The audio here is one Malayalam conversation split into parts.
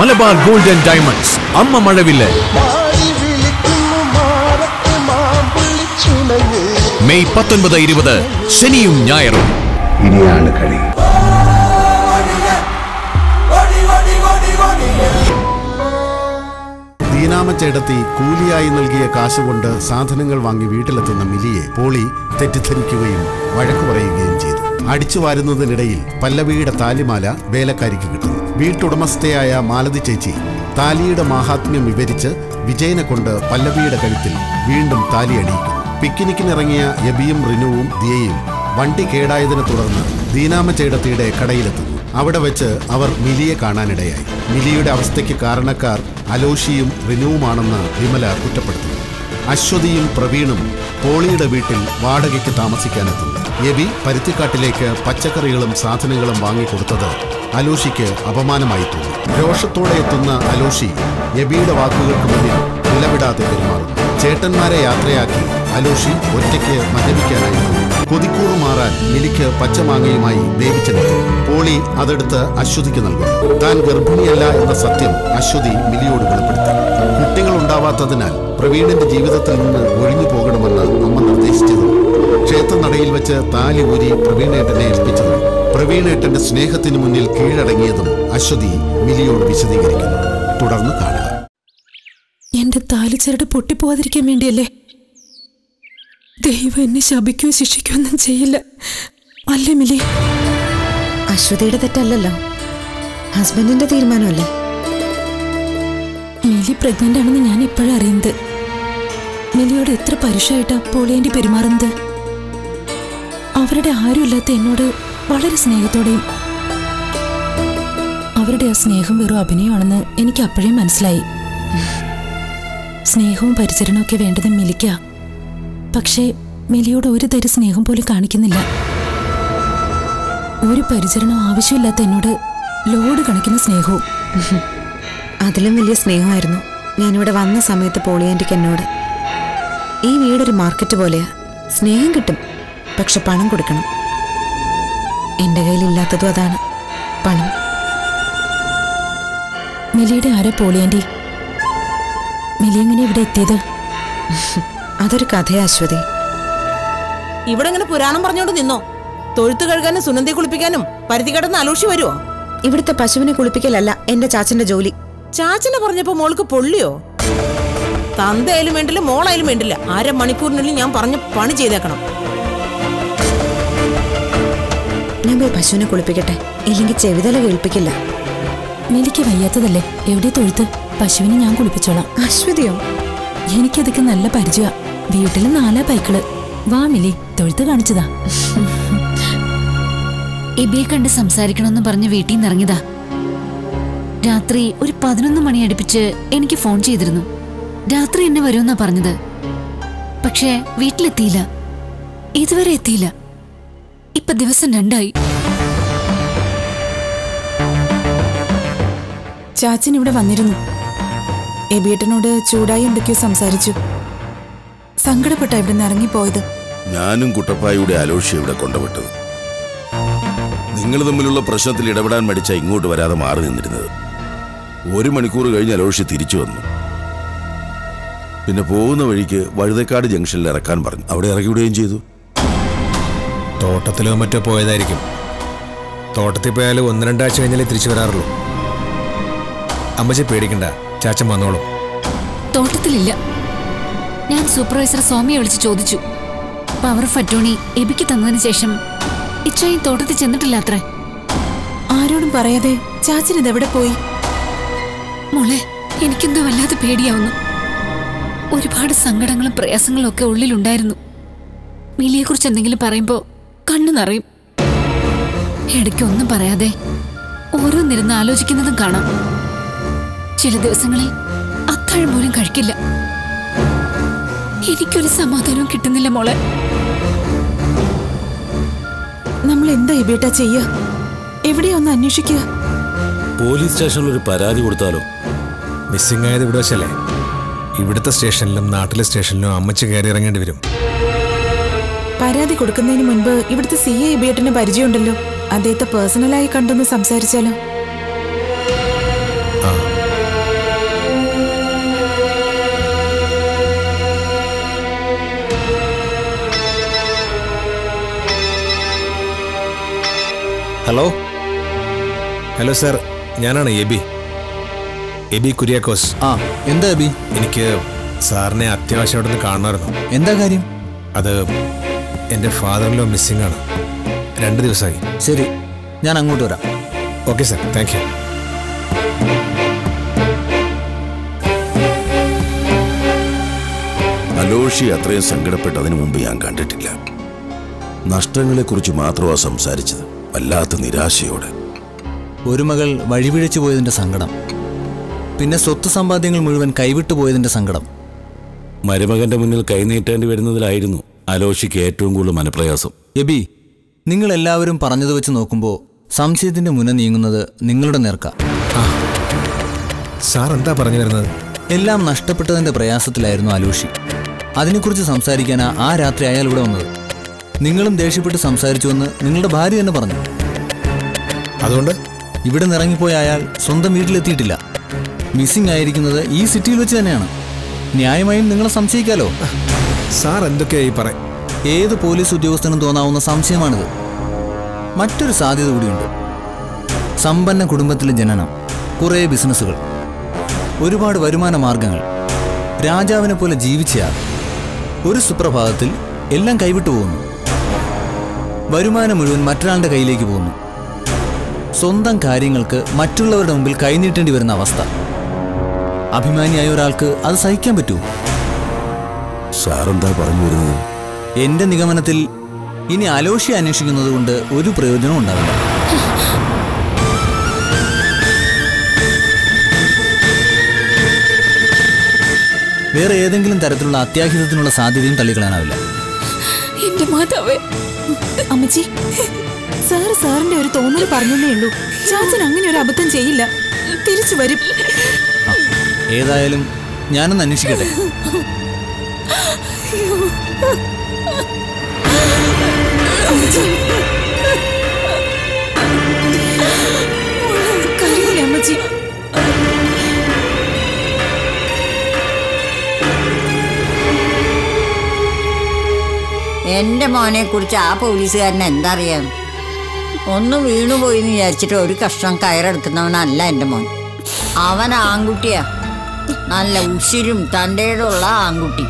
മലബാർ ഗോൾഡൻ ഡയമണ്ട്സ് അമ്മ മഴവില്ല് മാറി വിളിക്കുന്നു മാറത്തെ മാമ്പുള്ളിച്ചുണങ്ങ് മെയ് പത്തൊൻപത് ഇരുപത് ശനിയും ഞായറും ഇനിയാണ് കളി ദീനാമച്ചേടത്തി കൂലിയായി നൽകിയ കാശുകൊണ്ട് സാധനങ്ങൾ വാങ്ങി വീട്ടിലെത്തുന്ന മിലിയെ പോളി തെറ്റിദ്ധരിക്കുകയും വഴക്കു പറയുകയും ചെയ്തു അടിച്ചു വാരുന്നതിനിടയിൽ പല്ലവിയുടെ താലിമാല വേലക്കാരിക്ക് കിട്ടുന്നു വീട്ടുടമസ്ഥയായ മാലതി ചേച്ചി താലിയുടെ മാഹാത്മ്യം വിവരിച്ച് വിജയനെ കൊണ്ട് പല്ലവിയുടെ കഴുത്തിൽ വീണ്ടും താലി അണിയിക്കുന്നു പിക്നിക്കിനിറങ്ങിയ എബിയും റിനുവും ദിയയും വണ്ടി കേടായതിനെ തുടർന്ന് ദീനാമച്ചേടത്തിയുടെ കടയിലെത്തുന്നു അവിടെ വെച്ച് അവർ മിലിയെ കാണാനിടയായി മിലിയുടെ അവസ്ഥയ്ക്ക് കാരണക്കാർ അലോഷിയും റിനുവുമാണെന്ന് വിമല കുറ്റപ്പെടുത്തുന്നു അശ്വതിയും പ്രവീണും പോളിയുടെ വീട്ടിൽ വാടകയ്ക്ക് താമസിക്കാനെത്തുന്നു എബി പരുത്തിക്കാട്ടിലേക്ക് പച്ചക്കറികളും സാധനങ്ങളും വാങ്ങിക്കൊടുത്തത് അലോഷിക്ക് അപമാനമായി തോന്നി രോഷത്തോടെ എത്തുന്ന അലോഷി എബിയുടെ വാക്കുകൾക്ക് മുന്നിൽ നിലവിടാതെ പെരുമാറുന്നു ചേട്ടന്മാരെ യാത്രയാക്കി അലോഷി ഒറ്റയ്ക്ക് മദ്യപിക്കാനായി പോകുന്നു കൊതിക്കൂറ് മാറാൻ മിലിക്ക് പച്ചമാങ്ങയുമായി വേവിച്ചെടുത്തു പോളി അതെടുത്ത് അശ്വതിക്ക് നൽകുന്നു താൻ ഗർഭിണിയല്ല എന്ന സത്യം അശ്വതി മിലിയോട് വെളിപ്പെടുത്തി കുട്ടികൾ ഉണ്ടാവാത്തതിനാൽ പ്രവീണിന്റെ ജീവിതത്തിൽ നിന്ന് ഒഴിഞ്ഞു പോകണമെന്ന് അമ്മ നിർദ്ദേശിച്ചത് ക്ഷേത്രനടയിൽ വെച്ച് താലി ഊരി പ്രവീണേട്ടനെ ഏൽപ്പിച്ചതും പ്രവീണേട്ടന്റെ സ്നേഹത്തിനു മുന്നിൽ കീഴടങ്ങിയതും അശ്വതി മിലിയോട് വിശദീകരിക്കുന്നു തുടർന്ന് കാണുക എന്റെ താലിച്ചരട് പൊട്ടിപ്പോവാതിരിക്കാൻ വേണ്ടിയല്ലേ ദൈവം എന്നെ ശപിക്കുകയോ ശിക്ഷിക്കുകയോ ഒന്നും ചെയ്യില്ല അല്ലേ മിലി അശ്വതിയുടെ തെറ്റല്ലല്ലോ ഹസ്ബൻഡിന്റെ തീരുമാനമല്ലേ മിലി പ്രഗ്നന്റ് ആണെന്ന് ഞാൻ ഇപ്പോഴും അറിയുന്നത് മിലിയോട് എത്ര പരുഷമായിട്ടാ പോളിയാൻറ്റി പെരുമാറുന്നത് അവരുടെ ആരുമില്ലാത്ത എന്നോട് വളരെ സ്നേഹത്തോടെയും അവരുടെ ആ സ്നേഹം വെറും അഭിനയമാണെന്ന് എനിക്ക് അപ്പോഴേ മനസ്സിലായി സ്നേഹവും പരിചരണവും ഒക്കെ വേണ്ടത് മിലിക്ക പക്ഷേ മിലിയോട് ഒരു തരി സ്നേഹം പോലും കാണിക്കുന്നില്ല ഒരു പരിചരണം ആവശ്യമില്ലാത്ത എന്നോട് ലോഡ് കണക്കിന് സ്നേഹവും അതിലും വലിയ സ്നേഹമായിരുന്നു ഞാനിവിടെ വന്ന സമയത്ത് പോളിയാൻറ്റിക്ക് എന്നോട് ഈ വീടൊരു മാർക്കറ്റ് പോലെയാ സ്നേഹം കിട്ടും പക്ഷെ പണം കൊടുക്കണം എൻ്റെ കയ്യിലില്ലാത്തതും അതാണ് പണം മിലിയുടെ ആരാ പോളിയാൻറ്റി മിലി എങ്ങനെ ഇവിടെ എത്തിയത് അതൊരു കഥയാ അശ്വതി ഇവിടെ ഇങ്ങനെ പുരാണം പറഞ്ഞോണ്ട് നിന്നോ തൊഴുത്ത് കഴുകാനും സുനന്തി കുളിപ്പിക്കാനും പരുത്തി കിടന്ന് അലൂഷി വരുവോ ഇവിടുത്തെ പശുവിനെ കുളിപ്പിക്കലല്ല എൻ്റെ ചാച്ചൻ്റെ ജോലി ചാച്ചനെ പറഞ്ഞപ്പോ മോൾക്ക് പൊള്ളിയോ തന്തയായാലും വേണ്ടില്ല മോളായാലും വേണ്ടില്ല അര മണിക്കൂറിനുള്ളിൽ ഞാൻ പറഞ്ഞ പണി ചെയ്തേക്കണം ഞാൻ പോയി പശുവിനെ കുളിപ്പിക്കട്ടെ ഇല്ലെങ്കിൽ ചെവിതല കേൾപ്പിക്കില്ല മിലിക്ക് വയ്യാത്തതല്ലേ എവിടെ തൊഴുത്ത് പശുവിനെ ഞാൻ കുളിപ്പിച്ചോളാം അശ്വതിയോ എനിക്കതൊക്കെ നല്ല പരിചയ വീട്ടിൽ നാലാ പൈക്കള് വാ മിലി തൊഴുത്ത് കാണിച്ചതാ എബിയെ കണ്ട് സംസാരിക്കണമെന്ന് പറഞ്ഞ് വീട്ടിൽ നിന്ന് ഇറങ്ങിയതാ രാത്രി ഒരു പതിനൊന്ന് മണി അടുപ്പിച്ച് എനിക്ക് ഫോൺ ചെയ്തിരുന്നു രാത്രി എന്നെ വരുമെന്നാ പറഞ്ഞത് പക്ഷേ വീട്ടിലെത്തിയില്ല ഇതുവരെ എത്തിയില്ല ഇപ്പൊ ദിവസം രണ്ടായി ചാച്ചൻ ഇവിടെ വന്നിരുന്നു എബിയേട്ടനോട് ചൂടായി എന്തൊക്കെയോ സംസാരിച്ചു സങ്കടപ്പെട്ട ഇവിടെ നിന്ന് ഇറങ്ങിപ്പോയത് ഞാനും കുട്ടപ്പായുടെ അലോഷ്യ ഇവിടെ കൊണ്ടുവിട്ടത് നിങ്ങൾ തമ്മിലുള്ള പ്രശ്നത്തിൽ ഇടപെടാൻ മടിച്ച ഇങ്ങോട്ട് വരാതെ മാറി നിന്നിരുന്നത് ഒരു മണിക്കൂർ കഴിഞ്ഞ് അലോഷ്യ തിരിച്ചു വന്നു പിന്നെ പോകുന്ന വഴിക്ക് വഴുതക്കാട് ജംഗ്ഷനിൽ ഇറക്കാൻ പറഞ്ഞു അവിടെ ഇറക്കിവിടുകയും ചെയ്തു തോട്ടത്തിലോ മറ്റോ പോയതായിരിക്കും തോട്ടത്തിൽ പോയാലും ഒന്ന് രണ്ടാഴ്ച കഴിഞ്ഞാലേ തിരിച്ചു വരാറുള്ളൂ അമ്മച്ചി പേടിക്കണ്ട ചാച്ചൻ വന്നോളും തോട്ടത്തിലില്ല ഞാൻ സൂപ്പർവൈസർ സ്വാമിയെ വിളിച്ച് ചോദിച്ചു പവർ ഫറ്റോണി എബിക്ക് തന്നതിന് ശേഷം ഇച്ചായി തോട്ടത്തിൽ ചെന്നിട്ടില്ല അത്രേ ആരോടും പറയാതെ ചാച്ചൻ ഇതെവിടെ പോയി മോളെ എനിക്കെന്തോ വല്ലാതെ പേടിയാവുന്നു ഒരുപാട് സങ്കടങ്ങളും പ്രയാസങ്ങളും ഒക്കെ ഉള്ളിലുണ്ടായിരുന്നു മിലിയെക്കുറിച്ച് എന്തെങ്കിലും പറയുമ്പോ കണ്ണു നിറയും ഇടയ്ക്ക് ഒന്നും പറയാതെ ഓരോന്നിരുന്ന് ആലോചിക്കുന്നതും കാണാം ചില ദിവസങ്ങളിൽ അത്താഴം പോലും കഴിക്കില്ല എനിക്കൊരു സമാധാനവും കിട്ടുന്നില്ല മോളെ നമ്മൾ എന്താ എബിയേട്ടാ ചെയ്യുക എവിടെയാ ഒന്ന് അന്വേഷിക്കുക പോലീസ് സ്റ്റേഷനിൽ ഒരു പരാതി കൊടുത്താലോ മിസ്സിംഗ് ആയത് ഇവിടെ വെച്ചല്ലേ ഇവിടുത്തെ സ്റ്റേഷനിലും നാട്ടിലെ സ്റ്റേഷനിലും അമ്മച്ചി കയറി ഇറങ്ങേണ്ടി വരും പരാതി കൊടുക്കുന്നതിന് മുൻപ് ഇവിടുത്തെ സി എ എബിയേട്ടന് പരിചയമുണ്ടല്ലോ അദ്ദേഹത്തെ പേഴ്സണലായി കണ്ടൊന്ന് സംസാരിച്ചാലോ ആ ഹലോ ഹലോ സാർ ഞാനാണ് എബി എബി കുര്യാക്കോസ് ആ എന്താ അബി എനിക്ക് സാറിനെ അത്യാവശ്യമായിട്ടൊന്ന് കാണണമായിരുന്നു എന്താ കാര്യം അത് എൻ്റെ ഫാദറിലോ മിസ്സിംഗ് ആണ് രണ്ട് ദിവസമായി ശരി ഞാൻ അങ്ങോട്ട് വരാം okay sir thank you Aloshy അത്രയും സങ്കടപ്പെട്ട് അതിനു മുമ്പ് ഞാൻ കണ്ടിട്ടില്ല നഷ്ടങ്ങളെക്കുറിച്ച് മാത്രമാ സംസാരിച്ചത് വല്ലാത്ത നിരാശയോടെ ഒരു മകൾ വഴിപിഴച്ചു പോയതിന്റെ സങ്കടം പിന്നെ സ്വത്ത് സമ്പാദ്യങ്ങൾ മുഴുവൻ കൈവിട്ടു പോയതിന്റെ സങ്കടം മരുമകന്റെ മുന്നിൽ കൈനീട്ടേണ്ടി വരുന്നതിലായിരുന്നു അലോഷിക്ക് ഏറ്റവും കൂടുതൽ മനപ്രയാസം എബി നിങ്ങൾ എല്ലാവരും പറഞ്ഞത് വെച്ച് നോക്കുമ്പോൾ സംശയത്തിന്റെ മുന നീങ്ങുന്നത് നിങ്ങളുടെ നേർക്ക സാർ എന്താ പറഞ്ഞു വരുന്നത് എല്ലാം നഷ്ടപ്പെട്ടതിന്റെ പ്രയാസത്തിലായിരുന്നു അലൂഷി അതിനെക്കുറിച്ച് സംസാരിക്കാനാ ആ രാത്രി അയാൾ ഇവിടെ വന്നത് നിങ്ങളും ദേഷ്യപ്പെട്ട് സംസാരിച്ചുവെന്ന് നിങ്ങളുടെ ഭാര്യ തന്നെ പറഞ്ഞു അതുകൊണ്ട് ഇവിടെ നിറങ്ങിപ്പോയ അയാൾ സ്വന്തം വീട്ടിലെത്തിയിട്ടില്ല മിസ്സിംഗ് ആയിരിക്കുന്നത് ഈ സിറ്റിയിൽ വെച്ച് തന്നെയാണ് ന്യായമായും നിങ്ങളെ സംശയിക്കാലോ സാർ എന്തൊക്കെയായി പറ ഏത് പോലീസ് ഉദ്യോഗസ്ഥനും തോന്നാവുന്ന സംശയമാണിത് മറ്റൊരു സാധ്യത കൂടിയുണ്ട് സമ്പന്ന കുടുംബത്തിലെ ജനനം കുറേ ബിസിനസ്സുകൾ ഒരുപാട് വരുമാന മാർഗങ്ങൾ രാജാവിനെ പോലെ ജീവിച്ചയാൾ ഒരു സുപ്രഭാതത്തിൽ എല്ലാം കൈവിട്ടു പോകുന്നു വരുമാനം മുഴുവൻ മറ്റൊരാളുടെ കയ്യിലേക്ക് പോകുന്നു സ്വന്തം കാര്യങ്ങൾക്ക് മറ്റുള്ളവരുടെ മുമ്പിൽ കൈനീട്ടേണ്ടി വരുന്ന അവസ്ഥ അഭിമാനിയായ ഒരാൾക്ക് അത് സഹിക്കാൻ പറ്റുമോ സാറെന്താ പറഞ്ഞു വരുന്നത് എന്റെ നിഗമനത്തിൽ ഇനി അലോഷി അന്വേഷിക്കുന്നത് കൊണ്ട് ഒരു പ്രയോജനവും ഉണ്ടാവില്ല വേറെ ഏതെങ്കിലും തരത്തിലുള്ള അത്യാഹിതത്തിനുള്ള സാധ്യതയും തള്ളിക്കളയാനാവില്ല എന്റെ മാതാവേ അമ്മച്ചി സാറ് സാറിന്റെ ഒരു തോന്നൽ പറഞ്ഞതേ ഉള്ളൂ ചാച്ചൻ അങ്ങനെ ഒരു അബദ്ധം ചെയ്യില്ല തിരിച്ചു വരും ഏതായാലും ഞാനൊന്ന് അന്വേഷിക്കട്ടെ അമ്മച്ചി. കരയില്ലേ അമ്മച്ചി എന്റെ മോനെ കുറിച്ച് ആ പോലീസുകാരന് എന്തറിയാം ഒന്ന് വീണുപോയി എന്ന് വിചാരിച്ചിട്ട് ഒരു കഷ്ണം കയറെടുക്കുന്നവനല്ല എന്റെ മോൻ അവൻ ആൺകുട്ടിയാ നല്ല ഉശിരും തൻ്റെയുള്ള ആൺകുട്ടി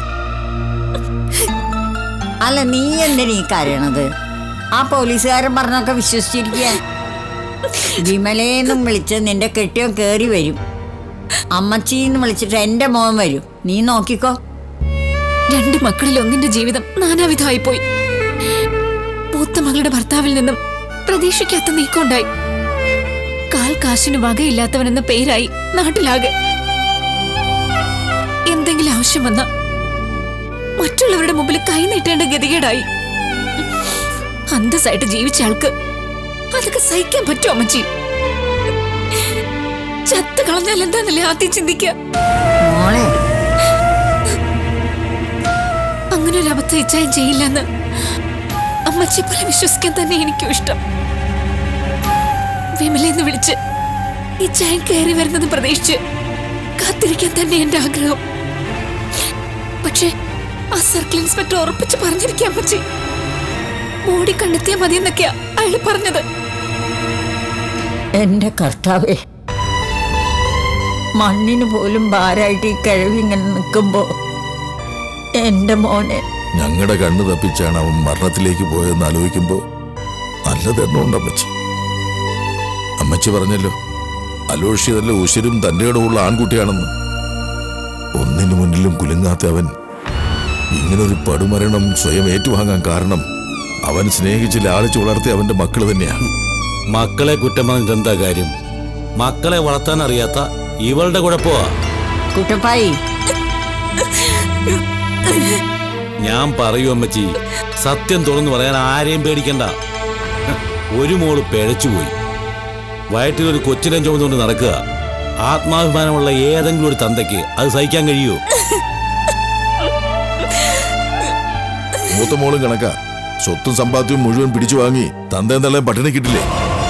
അല്ല നീ എന്തിനാ ഈ കരയണത് ആ പോലീസുകാരൻ പറഞ്ഞൊക്കെ വിശ്വസിച്ചിരിക്കുക വിമലേന്നും വിളിച്ച് നിന്റെ കെട്ടിയോ കേറി വരും അമ്മച്ചീന്ന് വിളിച്ചിട്ട് എന്റെ മോൻ വരും നീ നോക്കിക്കോ രണ്ട് മക്കളിൽ ഒന്നിന്റെ ജീവിതം നാനാവിധമായി പോയി മൂത്ത മകളുടെ ഭർത്താവിൽ നിന്നും പ്രതീക്ഷിക്കാത്ത നീക്കമുണ്ടായി കാൽ കാശിന് വകയില്ലാത്തവനെന്ന പേരായി നാട്ടിലാകെ എന്തെങ്കിലും ആവശ്യം വന്ന മറ്റുള്ളവരുടെ മുമ്പിൽ കൈ നീട്ടേണ്ട ഗതികേടായി അന്തസ്സായിട്ട് ജീവിച്ച ആൾക്ക് അതൊക്കെ സഹിക്കാൻ പറ്റുമോ അമ്മച്ചി ചത്ത് കളഞ്ഞാൽ എന്താന്നല്ലേ ആദ്യം ചിന്തിക്കുക മോളെ അങ്ങനെ ഒരു അബദ്ധം ഇച്ചായം ചെയ്യില്ലെന്ന് അമ്മച്ചി പോലെ വിശ്വസിക്കാൻ തന്നെ എനിക്കും ഇഷ്ടം വിമലെന്ന് വിളിച്ച് ഇച്ചായം കയറി വരുന്നത് പ്രതീക്ഷിച്ച് കാത്തിരിക്കാൻ തന്നെ എന്റെ ആഗ്രഹം പക്ഷേ ആ സർക്കിൾ ഇൻസ്പെക്ടർ ഉറപ്പിച്ച് പറഞ്ഞിരിക്കാം അമ്മച്ചി മോടി കണ്ടെത്തിയാൽ മതിയെന്നൊക്കെയാ അയാൾ പറഞ്ഞത് എന്റെ കർത്താവേ മണ്ണിന് പോലും ഭാരമായിട്ട് ഈ കിഴവി ഇങ്ങനെ നിൽക്കുമ്പോ എന്റെ മോനെ ഞങ്ങളുടെ കണ്ണ് തപ്പിച്ചാണ് അവൻ മരണത്തിലേക്ക് പോയതെന്ന് ആലോചിക്കുമ്പോ നല്ലതെണ്ണമുണ്ട് അമ്മച്ചി അമ്മച്ചി പറഞ്ഞല്ലോ അലോഷി നല്ല ഉശിരും തന്റെ ഇടമുള്ള ആൺകുട്ടിയാണെന്ന് ഒന്നിനു മുന്നിലും കുലുങ്ങാത്ത അവൻ ഇങ്ങനൊരു പടുമരണം സ്വയം ഏറ്റുവാങ്ങാൻ കാരണം അവൻ സ്നേഹിച്ച് ലാളിച്ച് വളർത്തിയ അവന്റെ മക്കൾ തന്നെയാണ് മക്കളെ കുറ്റം പറഞ്ഞിട്ട് എന്താ കാര്യം മക്കളെ വളർത്താൻ അറിയാത്ത ഇവളുടെ കുഴപ്പമാ കുട്ടപ്പായി ഞാൻ പറയൂ അമ്മച്ചി സത്യം തുറന്നു പറയാൻ ആരെയും പേടിക്കണ്ട ഒരു മോള് പിഴച്ചുപോയി വയറ്റിലൊരു കൊച്ചിനെ ചുമന്നുകൊണ്ട് നടക്കുക ആത്മാഭിമാനമുള്ള ഏതെങ്കിലും ഒരു തന്തയ്ക്ക് അത് സഹിക്കാൻ കഴിയുമോ മൂത്ത മോളും കണക്കാ സ്വത്തും സമ്പാദ്യവും മുഴുവൻ പിടിച്ചു വാങ്ങി തന്തയും തള്ളയും പട്ടിണി കിട്ടില്ലേ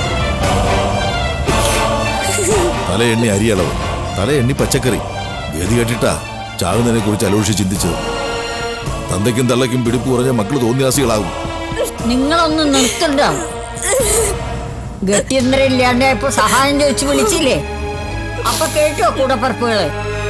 തല എണ്ണി അരിയളവ് തല എണ്ണി പച്ചക്കറി ഗതി കെട്ടിട്ടാ ചാകുന്നതിനെ കുറിച്ച് അലോഷി ചിന്തിച്ചത് തന്തയ്ക്കും തള്ളയ്ക്കും പിടിപ്പ് കുറഞ്ഞ മക്കൾ തോന്നിയാസികളാകും നിങ്ങളൊന്ന് നിർത്തണ്ട ഗത്യന്തരം ഇല്ലാണ്ടായപ്പോ സഹായം ചോദിച്ചു വിളിച്ചില്ലേ അപ്പൊ കേട്ടോ കൂടപ്പറപ്പുകള്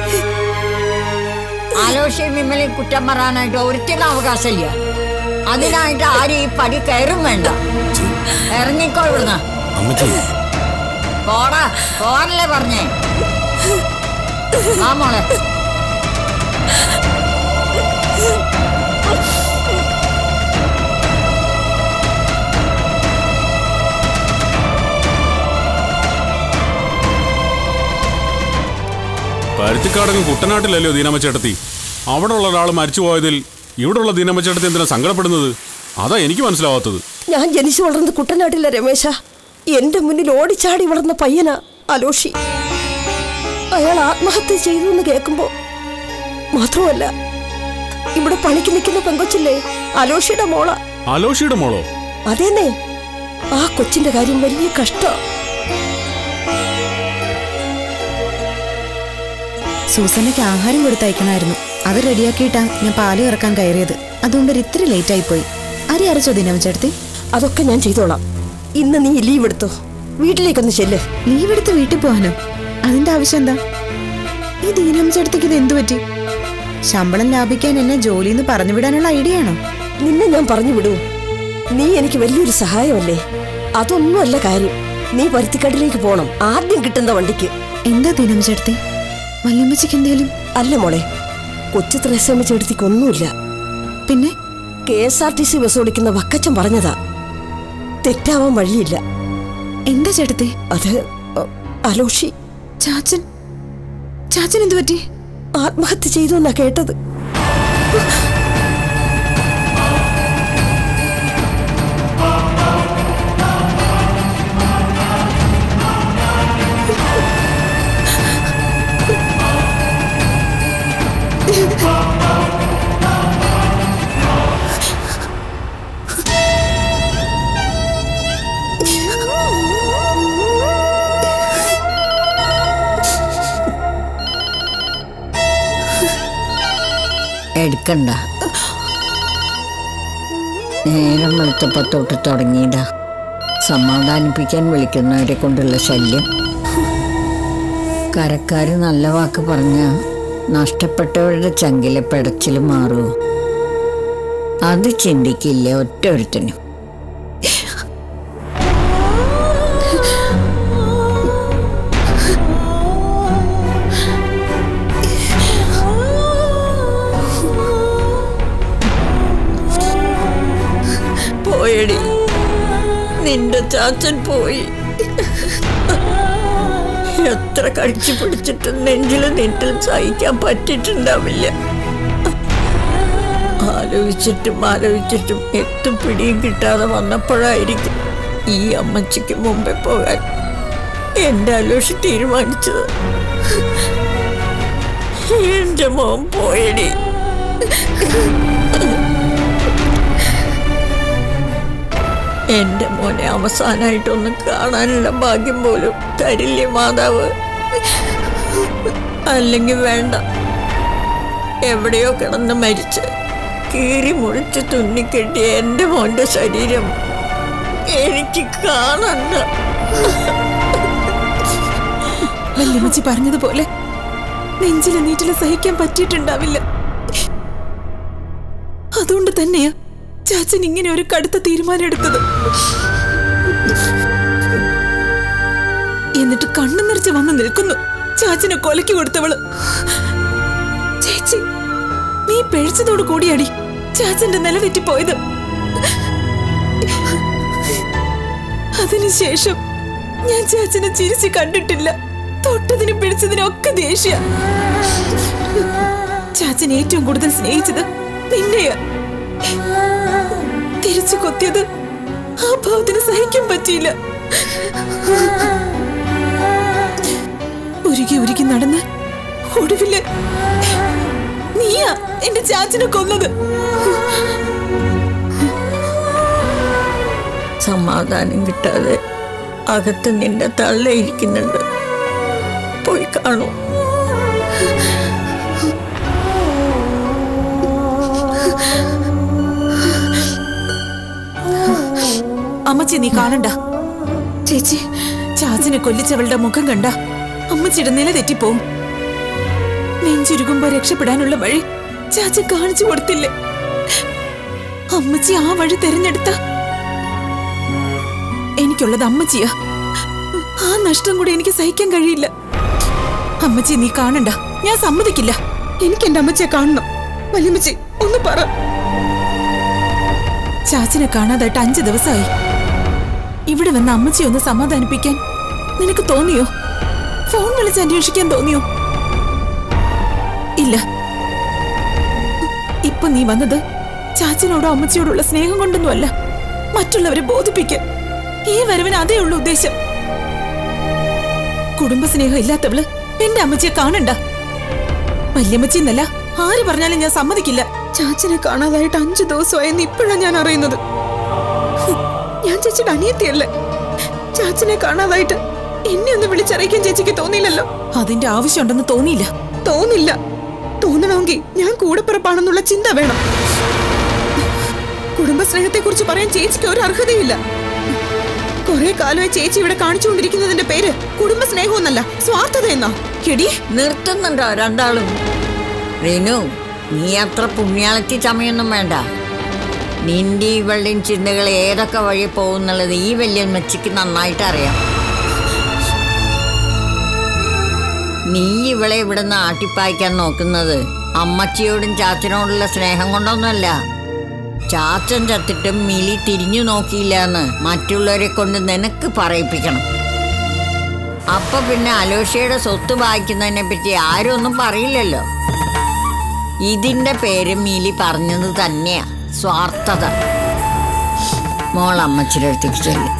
ആലോചനയും വിമലയും കുറ്റം പറയാനായിട്ട് ഒരുത്തിനും അവകാശമില്ല അതിനായിട്ട് ആരും ഈ പടി കയറും വേണ്ട ഇറങ്ങിക്കോ ഇവിടുന്ന് അമ്മച്ചി പോടാ പോരല്ലേ പറഞ്ഞേ ആ മോളെ പരുത്തിക്കാടനും കുട്ടനാട്ടിലല്ലയോ ദീനമ്മച്ചേട്ടത്തി അവിടെ ഉള്ള ഒരാൾ മരിച്ചു പോയതിൽ ഇവിടെയുള്ള ദീനമ്മച്ചേട്ടത്തി എന്തിനാ സങ്കടപ്പെടുന്നത് അതാ എനിക്ക് മനസ്സിലാവാത്തത് ഞാൻ ജനിച്ചു വളർന്ന കുട്ടനാട്ടിലെ രമേശ എന്റെ മുന്നിൽ ഓടിച്ചാടി വളർന്ന പയ്യനാ അലോഷി അയാൾ ആത്മഹത്യ ചെയ്തു എന്ന് കേൾക്കുമ്പോ മാത്രമല്ല ഇവിടെ പണിക്ക് നിൽക്കുന്ന പെങ്കൊച്ചില്ലേ അലോഷിയുടെ മോള അലോഷിയുടെ മോളോ അതേന്നേ ആ കൊച്ചിന്റെ കാര്യം വലിയ കഷ്ടം സൂസനയ്ക്ക് ആഹാരം കൊടുത്തയക്കണമായിരുന്നു അത് റെഡിയാക്കിയിട്ടാ ഞാൻ പാല് ഇറക്കാൻ കയറിയത് അതുകൊണ്ട് ഒരു ഇത്തിരി ലേറ്റ് ആയി പോയി അരി അരച്ചോ ദിനം ചേർത്തി അതൊക്കെ ഞാൻ ചെയ്തോളാം ഇന്ന് നീ ലീവ് എടുത്തോ വീട്ടിലേക്കൊന്ന് ചെല്ല് ലീവ് എടുത്ത് വീട്ടിൽ പോകാനോ അതിന്റെ ആവശ്യം എന്താ ഈ ദീനം ചേട്ടത്തേക്ക് ഇത് എന്തു പറ്റി ശമ്പളം ലാഭിക്കാൻ എന്നെ ജോലിന്ന് പറഞ്ഞു വിടാനുള്ള ഐഡിയ ആണോ നിന്നെ ഞാൻ പറഞ്ഞു വിടൂ നീ എനിക്ക് വലിയൊരു സഹായമല്ലേ അതൊന്നുമല്ല കാര്യം നീ പരുത്തിക്കാട്ടിലേക്ക് പോണം ആദ്യം കിട്ടുന്ന വണ്ടിക്ക് എന്താ ദിനം ചേട്ടത്തി വല്യമ്മച്ചിക്ക് എന്തേലും അല്ല മോളെ കൊച്ചു ത്രേസമ്മ ചേട്ടത്തിക്ക് ഒന്നുമില്ല പിന്നെ K S R T C bus ഓടിക്കുന്ന വക്കച്ചൻ പറഞ്ഞതാ തെറ്റാവാൻ വഴിയില്ല എന്താ ചേട്ടത്തി അത് അ, അലോഷി ചാച്ചൻ ചാച്ചൻ എന്തു പറ്റി ആത്മഹത്യ ചെയ്തു എന്നാ കേട്ടത് എടുക്കണ്ട നേരം വെളുത്തപ്പോ തൊട്ട് തുടങ്ങിയതാ സമാധാനിപ്പിക്കാൻ വിളിക്കുന്നവരെ കൊണ്ടുള്ള ശല്യം കരക്കാര് നല്ല വാക്ക് പറഞ്ഞ നഷ്ടപ്പെട്ടവരുടെ ചങ്കിലെ പെടച്ചിൽ മാറുമോ അത് ചിന്തിക്കില്ല ഒറ്റ ഒരുത്തനും പോയടി നിന്റെ ചാച്ചൻ പോയി എത്ര കടിച്ചു പിടിച്ചിട്ടും നെഞ്ചില് നീട്ടിൽ സഹിക്കാൻ പറ്റിയിട്ടുണ്ടാവില്ല ആലോചിച്ചിട്ടും ആലോചിച്ചിട്ടും എത്തും പിടിയും കിട്ടാതെ വന്നപ്പോഴായിരിക്കും ഈ അമ്മച്ചിക്ക് മുമ്പേ പോകാൻ എന്റെ അലോഷി തീരുമാനിച്ചത് എന്റെ മോൻ പോയടി എന്റെ മോനെ അവസാനായിട്ടൊന്ന് കാണാനുള്ള ഭാഗ്യം പോലും തരില്ലേ മാതാവ് അല്ലെങ്കിൽ വേണ്ട എവിടെയോ കിടന്ന് മരിച്ച് കീറി മുറിച്ച് തുന്നിക്കെട്ടിയ എന്റെ മോന്റെ ശരീരം എനിക്ക് കാണണ്ട വല്യമ്മച്ചി പറഞ്ഞതുപോലെ നെഞ്ചിലെ നീറ്റില് സഹിക്കാൻ പറ്റിയിട്ടുണ്ടാവില്ല അതുകൊണ്ട് തന്നെയാ ചാച്ചൻ ഇങ്ങനെ ഒരു കടുത്ത തീരുമാനം എടുത്തത് എന്നിട്ട് കണ്ണു നിറച്ച് വന്ന് നിൽക്കുന്നു ചാച്ചനെ കൊലക്ക് കൊടുത്തവള് ചേച്ചി നീ പിഴച്ചതോട് കൂടിയാടി ചാച്ചന്റെ നിലതെറ്റി പോയത് അതിനുശേഷം ഞാൻ ചാച്ചനെ ചിരിച്ച് കണ്ടിട്ടില്ല തൊട്ടതിനും പിടിച്ചതിനും ഒക്കെ ദേഷ്യ ചാച്ചൻ ഏറ്റവും കൂടുതൽ സ്നേഹിച്ചത് നിന്നെയാ തിരിച്ചു കൊത്തിയത് ആ ഭാവത്തിന് സഹിക്കാൻ പറ്റിയില്ല ഉരുകി ഉരുകി നടന്ന് ഒടുവില് നീയാ എന്റെ ചാച്ചനെ കൊന്നത് സമാധാനം കിട്ടാതെ അകത്ത് നിന്റെ തള്ളയിരിക്കുന്നുണ്ട് പോയി കാണൂ അമ്മച്ചി നീ കാണണ്ട ചേച്ചി ചാച്ചനെ കൊല്ലിച്ചവളുടെ മുഖം കണ്ട അമ്മച്ചിയുടെ നില തെറ്റിപ്പോവും നെഞ്ചുരുകുമ്പോ രക്ഷപ്പെടാനുള്ള വഴി ചാച്ചൻ കാണിച്ചു കൊടുത്തില്ലേ അമ്മച്ചി ആ വഴി തിരഞ്ഞെടുത്ത എനിക്കുള്ളത് അമ്മച്ചിയാ ആ നഷ്ടം കൂടി എനിക്ക് സഹിക്കാൻ കഴിയില്ല അമ്മച്ചി നീ കാണണ്ട ഞാൻ സമ്മതിക്കില്ല എനിക്ക് എന്റെ അമ്മച്ചിയെ കാണണം വല്യമ്മച്ചി ഒന്ന് പറ ചാച്ചനെ കാണാതായിട്ട് അഞ്ചു ദിവസമായി ഇവിടെ വന്ന അമ്മച്ചി ഒന്ന് സമാധാനിപ്പിക്കാൻ നിനക്ക് തോന്നിയോ ഫോൺ വിളിച്ച് അന്വേഷിക്കാൻ തോന്നിയോ ഇല്ല ഇപ്പൊ നീ വന്നത് ചാച്ചനോടോ അമ്മച്ചിയോടുള്ള സ്നേഹം കൊണ്ടൊന്നുമല്ല മറ്റുള്ളവരെ ബോധിപ്പിക്കാൻ ഈ വരവിന് അതേ ഉള്ളൂ ഉദ്ദേശം കുടുംബസ്നേഹം ഇല്ലാത്തവള് എന്റെ അമ്മച്ചിയെ കാണണ്ട വല്യമ്മച്ചി എന്നല്ല ആര് പറഞ്ഞാലും ഞാൻ സമ്മതിക്കില്ല ചാച്ചനെ കാണാതായിട്ട് അഞ്ചു ദിവസമായെന്ന് ഇപ്പോഴാണ് ഞാൻ അറിയുന്നത് ഹും, ഞാൻ ചേച്ചിയുടെ അനിയത്തിയല്ലേ ചാച്ചനെ കാണാതായിട്ട് എന്നെ ഒന്ന് വിളിച്ചറിയിക്കാൻ ചേച്ചിക്ക് തോന്നിയില്ലല്ലോ അതിന്റെ ആവശ്യമുണ്ടെന്ന് തോന്നിയില്ല തോന്നില്ല തോന്നണമെങ്കിൽ ഞാൻ കൂടെപ്പിറപ്പാണെന്നുള്ള ചിന്ത വേണം കുടുംബസ്നേഹത്തെ കുറിച്ച് പറയാൻ ചേച്ചിക്ക് ഒരു അർഹതയില്ല കുറെ കാലമായി ചേച്ചി ഇവിടെ കാണിച്ചുകൊണ്ടിരിക്കുന്നതിന്റെ പേര് കുടുംബസ്നേഹമൊന്നല്ല സ്വാർത്ഥത എന്നാ എടി നിർത്തുന്നുണ്ടോ രണ്ടാളും റീനു നീ അത്ര പുണ്യാളത്തി ചമയൊന്നും വേണ്ട നിന്റെ ഇവളുടെയും ചിന്തകൾ ഏതൊക്കെ വഴി പോകുന്നുള്ളത് ഈ വല്യമ്മച്ചിക്ക് നന്നായിട്ട് അറിയാം നീ ഇവളെ ഇവിടുന്ന് ആട്ടിപ്പായിക്കാൻ നോക്കുന്നത് അമ്മച്ചിയോടും ചാച്ചനോടുള്ള സ്നേഹം കൊണ്ടൊന്നുമല്ല ചാച്ചൻ ചത്തിട്ടും മിലി തിരിഞ്ഞു നോക്കിയില്ല എന്ന് മറ്റുള്ളവരെ കൊണ്ട് നിനക്ക് പറയിപ്പിക്കണം അപ്പൊ പിന്നെ അലോഷയുടെ സ്വത്ത് വായിക്കുന്നതിനെ പറ്റി ആരും ഒന്നും പറയില്ലല്ലോ ഇതിന്റെ പേര് മിലി പറഞ്ഞത് തന്നെയാ സ്വാർത്ഥത മോൾ അമ്മച്ചിയുടെ അടുത്തേക്ക് ചെല്ലും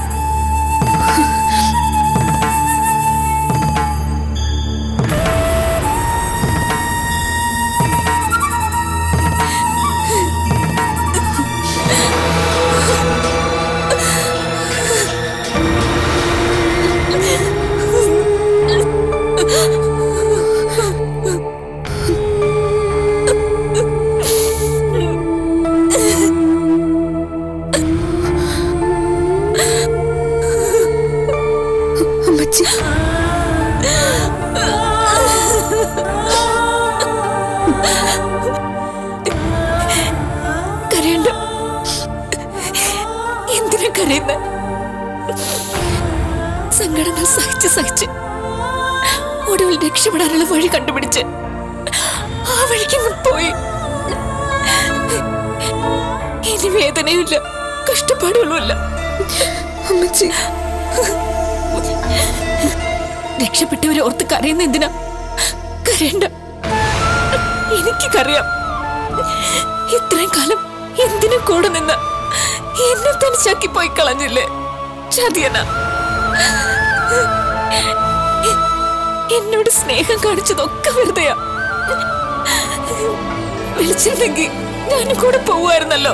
അമ്മച്ചി കരയണ്ട എന്തിനാ കരയുന്ന സങ്കടങ്ങൾ സഹിച്ച് സഹിച്ച് ഒടുവിൽ രക്ഷപ്പെടാനുള്ള വഴി കണ്ടുപിടിച്ച് ആ വഴിക്കങ്ങ് പോയി ഇനി വേദനയുമില്ല കഷ്ടപ്പാടുകളുമില്ല അമ്മച്ചി രക്ഷപ്പെട്ടവരെ ഓർത്ത് കരയുന്ന എന്തിനാ കരയണ്ട എനിക്കറിയാം ഇത്രയും കാലം എന്തിനു കൂടെ നിന്ന് എന്നെ തനിച്ചാക്കി പോയി കളഞ്ഞില്ലേ ചതിയന എന്നോട് സ്നേഹം കാണിച്ചതൊക്കെ വെറുതെയാ വിളിച്ചിരുന്നെങ്കിൽ ഞാനും കൂടെ പോവായിരുന്നല്ലോ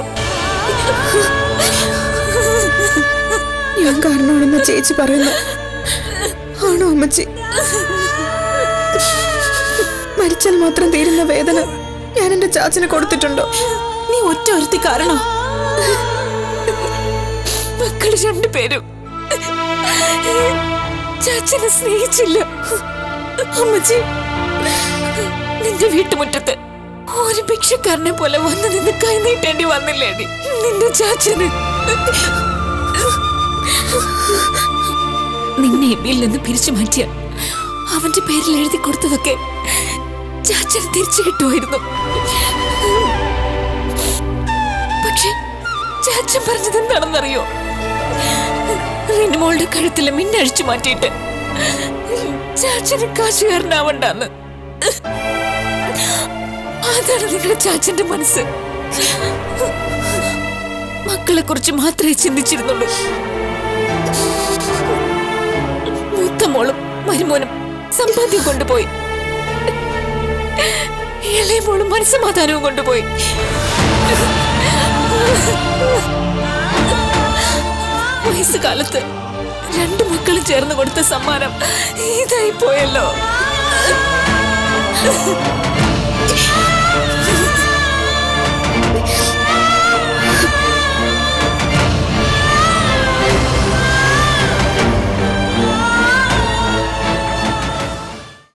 ഞാൻ കാരണമാണെന്ന് ചേച്ചി പറയുന്നു ആണോ അമ്മച്ചി മരിച്ചാൽ മാത്രം തീരുന്ന വേദന ഞാൻ എന്റെ ചാച്ചന് കൊടുത്തിട്ടുണ്ടോ നീ ഒറ്റ ഒരുത്തി കാരണോ മക്കള് രണ്ടുപേരും ചാച്ചനെ സ്നേഹിച്ചില്ല അമ്മച്ചി നിന്റെ വീട്ടുമുറ്റത്ത് ഒരു ഭിക്ഷക്കാരനെ പോലെ വന്ന് നിന്ന് കൈ നീട്ടേണ്ടി വന്നില്ലേടി നിന്റെ ചാച്ചന് നിന്നെ എബിയിൽ നിന്ന് പിരിച്ചു മാറ്റിയ അവന്റെ പേരിൽ എഴുതി കൊടുത്തതൊക്കെ ചാച്ചന് തിരിച്ചു കിട്ടുമായിരുന്നു പക്ഷെ ചാച്ചൻ പറഞ്ഞത് എന്താണെന്നറിയോ റിനുമോളുടെ കഴുത്തിലെ മിന്നഴിച്ചു മാറ്റിയിട്ട് ചാച്ചന് കാശുകാരനാവണ്ടെന്ന് അതാണ് നിങ്ങളുടെ ചാച്ചന്റെ മനസ്സ് മക്കളെ കുറിച്ച് മാത്രമേ ചിന്തിച്ചിരുന്നുള്ളൂ മൂത്ത മോളും മരുമോനും സമ്പാദ്യം കൊണ്ടുപോയി ഇളയ മോളും മനസ്സമാധാനവും കൊണ്ടുപോയി വയസ്സുകാലത്ത് രണ്ടു മക്കളും ചേർന്ന് കൊടുത്ത സമ്മാനം ഇതായി പോയല്ലോ